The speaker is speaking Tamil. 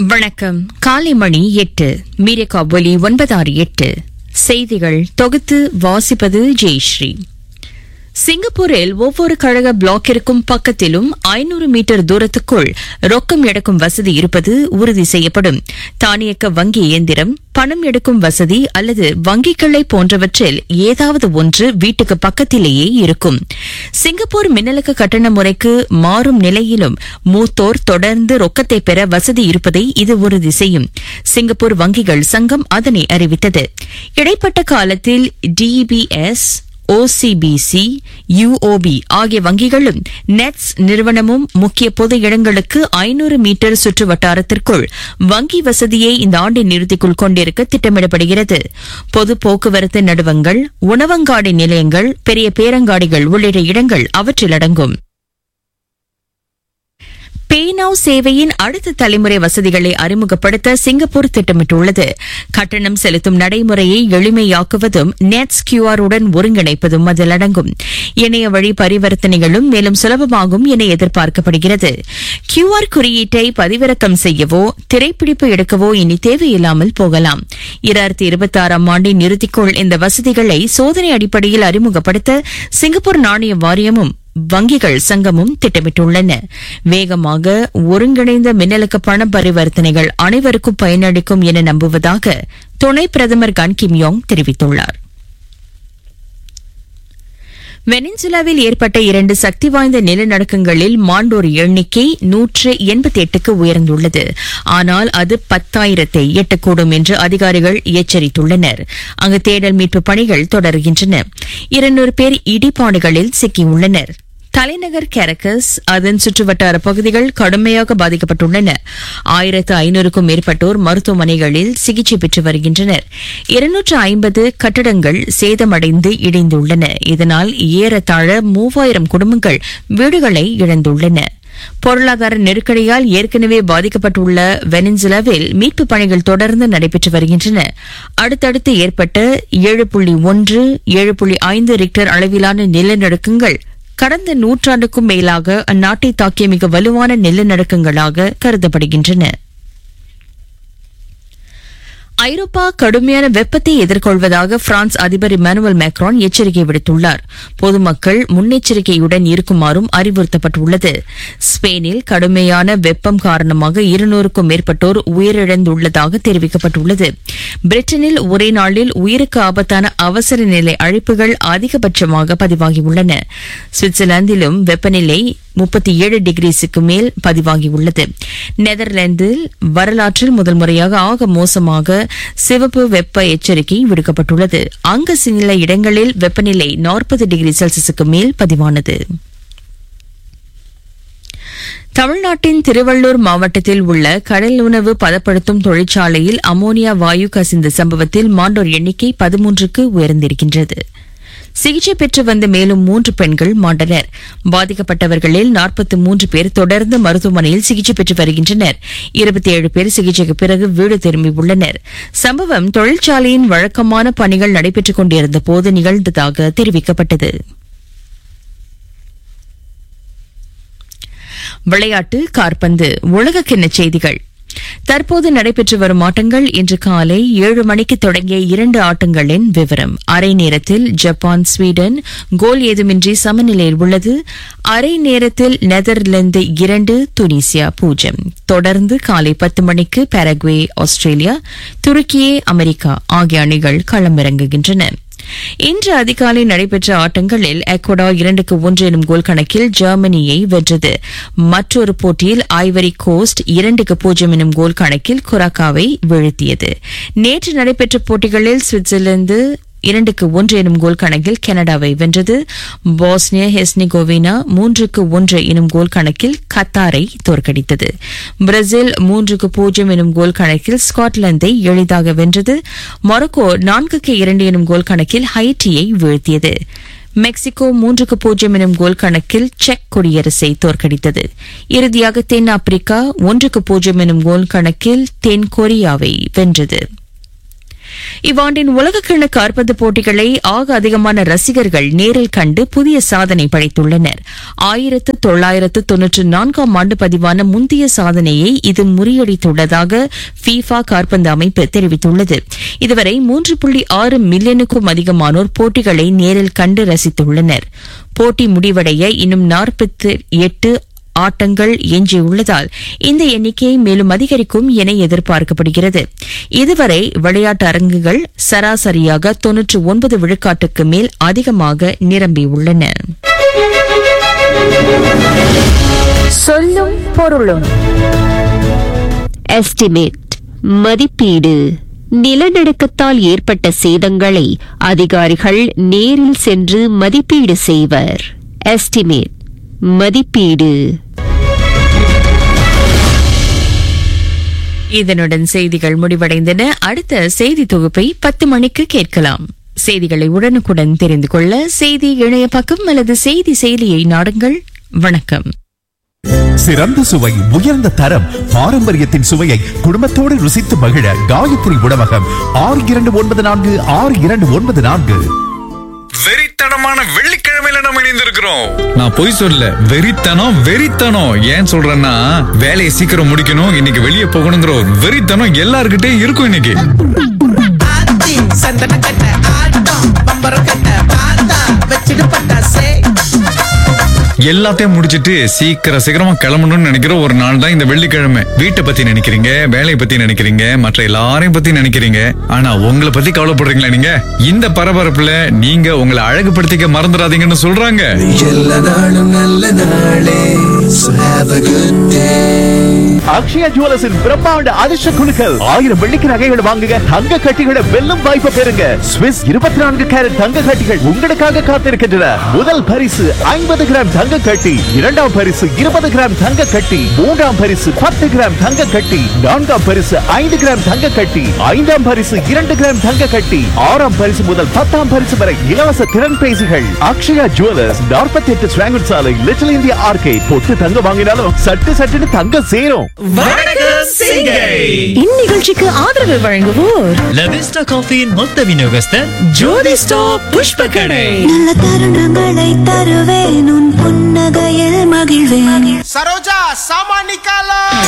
வணக்கம் காலை மணி எட்டு மீரகா ஒலி ஒன்பதாறு எட்டு செய்திகள் தொகுத்து வாசிப்பது ஜெயஸ்ரீ சிங்கப்பூரில் ஒவ்வொரு கழக பிளாக்கிற்கும் பக்கத்திலும் ஐநூறு மீட்டர் தூரத்துக்குள் ரொக்கம் எடுக்கும் வசதி இருப்பது உறுதி செய்யப்படும் தானியக்க வங்கி இயந்திரம் பணம் எடுக்கும் வசதி அல்லது வங்கிக் கிளை போன்றவற்றில் ஏதாவது ஒன்று வீட்டுக்கு பக்கத்திலேயே இருக்கும் சிங்கப்பூர் மின்னலுக்கு கட்டண முறைக்கு மாறும் நிலையிலும் மூத்தோர் தொடர்ந்து ரொக்கத்தை பெற வசதி இருப்பதை இது உறுதி செய்யும் சிங்கப்பூர் வங்கிகள் சங்கம் அதனை அறிவித்தது இடைப்பட்ட காலத்தில் டிபிஎஸ் ஓசிபிசி யுஓபி ஆகிய வங்கிகளும் நெட்ஸ் நிறுவனமும் முக்கிய பொது இடங்களுக்கு ஐநூறு மீட்டர் சுற்று வட்டாரத்திற்குள் வங்கி வசதியை இந்த ஆண்டின் இறுதிக்குள் கொண்டிருக்க திட்டமிடப்படுகிறது பொது போக்குவரத்து நடுவங்கள் உணவங்காடி நிலையங்கள் பெரிய பேரங்காடிகள் உள்ளிட்ட இடங்கள் அவற்றில் அடங்கும் பேனாவ் சேவையின் அடுத்த தலைமுறை வசதிகளை அறிமுகப்படுத்த சிங்கப்பூர் திட்டமிட்டுள்ளது கட்டணம் செலுத்தும் நடைமுறையை எளிமையாக்குவதும் நெட்ஸ் கியூஆர் உடன் ஒருங்கிணைப்பதும் அதில் அடங்கும் இணைய வழி பரிவர்த்தனைகளும் மேலும் சுலபமாகும் என எதிர்பார்க்கப்படுகிறது கியூஆர் குறியீட்டை பதிவிறக்கம் செய்யவோ திரைப்பிடிப்பு எடுக்கவோ இனி தேவையில்லாமல் போகலாம் இரண்டாயிரத்தி இருபத்தி ஆறாம் ஆண்டின் இறுதிக்குள் இந்த வசதிகளை சோதனை அடிப்படையில் அறிமுகப்படுத்த சிங்கப்பூர் நாணய வாரியமும் வங்கிகள் சங்கமும் திட்டமிட்டுள்ளன வேகமாக ஒருங்கிணைந்த மின்னலுக்கு பண பரிவர்த்தனைகள் அனைவருக்கும் பயனளிக்கும் என நம்புவதாக துணை பிரதமர் கன் கிம் யோங் தெரிவித்துள்ளார் வெனின்சுலாவில் ஏற்பட்ட இரண்டு சக்தி வாய்ந்த நிலநடுக்கங்களில் மாண்டோர் எண்ணிக்கை நூற்று எண்பத்தி எட்டுக்கு உயர்ந்துள்ளது ஆனால் அது பத்தாயிரத்தை எட்டக்கூடும் என்று அதிகாரிகள் எச்சரித்துள்ளனர் அங்கு தேடல் மீட்பு பணிகள் தொடர்கின்றன இருநூறு பேர் இடிபாடுகளில் சிக்கியுள்ளனர் தலைநகர் கேரக்கஸ் அதன் சுற்றுவட்டார பகுதிகள் கடுமையாக பாதிக்கப்பட்டுள்ளன ஆயிரத்து ஐநூறுக்கும் மேற்பட்டோர் மருத்துவமனைகளில் சிகிச்சை பெற்று வருகின்றனர் இருநூற்று ஐம்பது கட்டடங்கள் சேதமடைந்து இடிந்துள்ளன இதனால் ஏறத்தாழ மூவாயிரம் குடும்பங்கள் வீடுகளை இழந்துள்ளன பொருளாதார நெருக்கடியால் ஏற்கனவே பாதிக்கப்பட்டுள்ள வெனின்சுலாவில் மீட்பு பணிகள் தொடர்ந்து நடைபெற்று வருகின்றன அடுத்தடுத்து ஏற்பட்ட ஏழு புள்ளி ஒன்று ஏழு புள்ளி ஐந்து ரிக்டர் அளவிலான நிலநடுக்கங்கள் கடந்த நூற்றாண்டுக்கும் மேலாக அந்நாட்டை தாக்கிய மிக வலுவான நிலநடுக்கங்களாக கருதப்படுகின்றன ஐரோப்பா கடுமையான வெப்பத்தை எதிர்கொள்வதாக பிரான்ஸ் அதிபர் இமானுவல் மேக்ரான் எச்சரிக்கை விடுத்துள்ளார் பொதுமக்கள் முன்னெச்சரிக்கையுடன் இருக்குமாறும் அறிவுறுத்தப்பட்டுள்ளது ஸ்பெயினில் கடுமையான வெப்பம் காரணமாக இருநூறுக்கும் மேற்பட்டோர் உயிரிழந்துள்ளதாக தெரிவிக்கப்பட்டுள்ளது பிரிட்டனில் ஒரே நாளில் உயிருக்கு ஆபத்தான அவசர நிலை அழைப்புகள் அதிகபட்சமாக பதிவாகியுள்ளன சுவிட்சர்லாந்திலும் வெப்பநிலை முப்பத்தி ஏழு டிகிரிஸுக்கு மேல் பதிவாகியுள்ளது நெதர்லாந்தில் வரலாற்றில் முதல் முறையாக ஆக மோசமாக சிவப்பு வெப்ப எச்சரிக்கை விடுக்கப்பட்டுள்ளது அங்கு சில இடங்களில் வெப்பநிலை நாற்பது டிகிரி செல்சியஸுக்கு மேல் பதிவானது தமிழ்நாட்டின் திருவள்ளூர் மாவட்டத்தில் உள்ள கடல் உணவு பதப்படுத்தும் தொழிற்சாலையில் அமோனியா வாயு கசிந்த சம்பவத்தில் மாண்டோர் எண்ணிக்கை பதிமூன்றுக்கு உயர்ந்திருக்கின்றது சிகிச்சை பெற்று வந்த மேலும் மூன்று பெண்கள் மாண்டனர் பாதிக்கப்பட்டவர்களில் நாற்பத்தி மூன்று பேர் தொடர்ந்து மருத்துவமனையில் சிகிச்சை பெற்று வருகின்றனர் இருபத்தி ஏழு பேர் சிகிச்சைக்கு பிறகு வீடு திரும்பியுள்ளனர் சம்பவம் தொழிற்சாலையின் வழக்கமான பணிகள் நடைபெற்றுக் கொண்டிருந்த போது நிகழ்ந்ததாக தெரிவிக்கப்பட்டது விளையாட்டு கார்பந்து உலகக்கிண்ண செய்திகள் தற்போது நடைபெற்று வரும் ஆட்டங்கள் இன்று காலை ஏழு மணிக்கு தொடங்கிய இரண்டு ஆட்டங்களின் விவரம் அரை நேரத்தில் ஜப்பான் ஸ்வீடன் கோல் ஏதுமின்றி சமநிலையில் உள்ளது அரை நேரத்தில் நெதர்லாந்து இரண்டு துனிசியா பூஜ்ஜியம் தொடர்ந்து காலை பத்து மணிக்கு பாரகுவே ஆஸ்திரேலியா துருக்கியே அமெரிக்கா ஆகிய அணிகள் களமிறங்குகின்றன இன்று அதிகாலை நடைபெற்ற ஆட்டங்களில் எக்வடா இரண்டுக்கு ஒன்று எனும் கோல் கணக்கில் ஜெர்மனியை வென்றது மற்றொரு போட்டியில் ஐவரி கோஸ்ட் இரண்டுக்கு பூஜ்ஜியம் எனும் கோல் கணக்கில் கொராக்காவை வீழ்த்தியது நேற்று நடைபெற்ற போட்டிகளில் சுவிட்சர்லாந்து இரண்டுக்கு ஒன்று எனும் கோல் கணக்கில் கனடாவை வென்றது பாஸ்னியா ஹெஸ்னிகோவினா மூன்றுக்கு ஒன்று எனும் கோல் கணக்கில் கத்தாரை தோற்கடித்தது பிரேசில் மூன்றுக்கு பூஜ்ஜியம் எனும் கோல் கணக்கில் ஸ்காட்லாந்தை எளிதாக வென்றது மொரக்கோ நான்குக்கு இரண்டு எனும் கோல் கணக்கில் ஹைட்டியை வீழ்த்தியது மெக்சிகோ மூன்றுக்கு பூஜ்ஜியம் எனும் கோல் கணக்கில் செக் குடியரசை தோற்கடித்தது இறுதியாக தென்னாப்பிரிக்கா ஒன்றுக்கு பூஜ்ஜியம் எனும் கோல் கணக்கில் தென் கொரியாவை வென்றது இவ்வாண்டின் உலகக்கிண காற்பந்து போட்டிகளை ஆக அதிகமான ரசிகர்கள் நேரில் கண்டு புதிய சாதனை படைத்துள்ளனர் ஆயிரத்து தொள்ளாயிரத்து தொன்னூற்று நான்காம் ஆண்டு பதிவான முந்தைய சாதனையை இது முறியடித்துள்ளதாக ஃபீஃபா காற்பந்து அமைப்பு தெரிவித்துள்ளது இதுவரை மூன்று புள்ளி ஆறு மில்லியனுக்கும் அதிகமானோர் போட்டிகளை நேரில் கண்டு ரசித்துள்ளனர் போட்டி முடிவடைய இன்னும் நாற்பத்தி எட்டு ஆட்டங்கள் எஞ்சியுள்ளதால் இந்த எண்ணிக்கை மேலும் அதிகரிக்கும் என எதிர்பார்க்கப்படுகிறது இதுவரை விளையாட்டு அரங்குகள் சராசரியாக தொன்னூற்று ஒன்பது விழுக்காட்டுக்கு மேல் அதிகமாக நிரம்பியுள்ளன சொல்லும் பொருளும் எஸ்டிமேட் மதிப்பீடு நிலநடுக்கத்தால் ஏற்பட்ட சேதங்களை அதிகாரிகள் நேரில் சென்று மதிப்பீடு செய்வர் எஸ்டிமேட் மதிப்பீடு இதனுடன் செய்திகள் முடிவடைந்தன அடுத்த செய்தி தொகுப்பை பத்து மணிக்கு கேட்கலாம் செய்திகளை உடனுக்குடன் தெரிந்து கொள்ள செய்தி இணைய பக்கம் அல்லது செய்தி செயலியை நாடுங்கள் வணக்கம் சிறந்த சுவை உயர்ந்த தரம் பாரம்பரியத்தின் சுவையை குடும்பத்தோடு ருசித்து மகிழ காயத்ரி உணவகம் ஆறு இரண்டு ஒன்பது நான்கு ஆறு இரண்டு ஒன்பது நான்கு வெறித்தனமான வெள்ளிக்கிழமையில நம்ம இணைந்திருக்கிறோம் நான் பொய் சொல்ல வெறித்தனம் வெறித்தனம் ஏன் சொல்றேன்னா வேலையை சீக்கிரம் முடிக்கணும் இன்னைக்கு வெளியே போகணுங்கிற ஒரு வெறித்தனம் எல்லார்கிட்டயும் இருக்கும் இன்னைக்கு ஆத்தி சந்தன கட்ட ஆட்டம் பம்பரம் கட்ட பார்த்தா வச்சிடு பட்டாசே எல்லாத்தையும் முடிச்சிட்டு சீக்கிரம் சீக்கிரமா கிளம்பணும்னு நினைக்கிற ஒரு நாள் தான் இந்த வெள்ளிக்கிழமை வீட்டை பத்தி நினைக்கிறீங்க வேலையை பத்தி நினைக்கிறீங்க மற்ற எல்லாரையும் பத்தி நினைக்கிறீங்க ஆனா உங்களை பத்தி கவலைப்படுறீங்களா நீங்க இந்த பரபரப்புல நீங்க உங்களை அழகுபடுத்திக்க மறந்துடாதீங்கன்னு சொல்றாங்க எல்லா நாளும் நல்ல நாளே So have a good day Akshaya ஜுவல்லர்ஸின் பிரம்மாண்ட அதிர்ஷ்ட குழுக்கள் ஆயிரம் வெள்ளிக்கு நகைகள் வாங்குங்க தங்க கட்டிகளை வெல்லும் வாய்ப்பு பெறுங்க ஸ்விஸ் இருபத்தி நான்கு கேரட் தங்க கட்டிகள் உங்களுக்காக காத்திருக்கின்றன முதல் பரிசு ஐம்பது கிராம் தங்க கட்டி இரண்டாம் பரிசு இருபது கிராம் தங்க கட்டி மூன்றாம் பரிசு பத்து கிராம் தங்க கட்டி நான்காம் பரிசு ஐந்து கிராம் தங்க கட்டி ஐந்தாம் பரிசு இரண்டு கிராம் தங்க கட்டி ஆறாம் பரிசு முதல் பத்தாம் பரிசு வரை இலவச திறன் பேசிகள் அக்ஷயா ஜுவல்லர்ஸ் நாற்பத்தி எட்டு ஸ்வாங்கட் சாலை லிட்டில் இந்தியா ஆர்கே பொட்டு தங்க வாங்கினாலும் சட்டு சட்டுன்னு தங்க சேரும் இந்நிகழ்ச்சிக்கு ஆதரவு வழங்குவோர் லவிஸ்டா காஃபியின் மொத்த விநியோகஸ்தர் ஜோதி ஸ்டாப் புஷ்ப கடை நல்ல தருணங்களை தருவேன் உன் புன்னகையில் மகிழ்வேன் சரோஜா சாமா நிக்காலா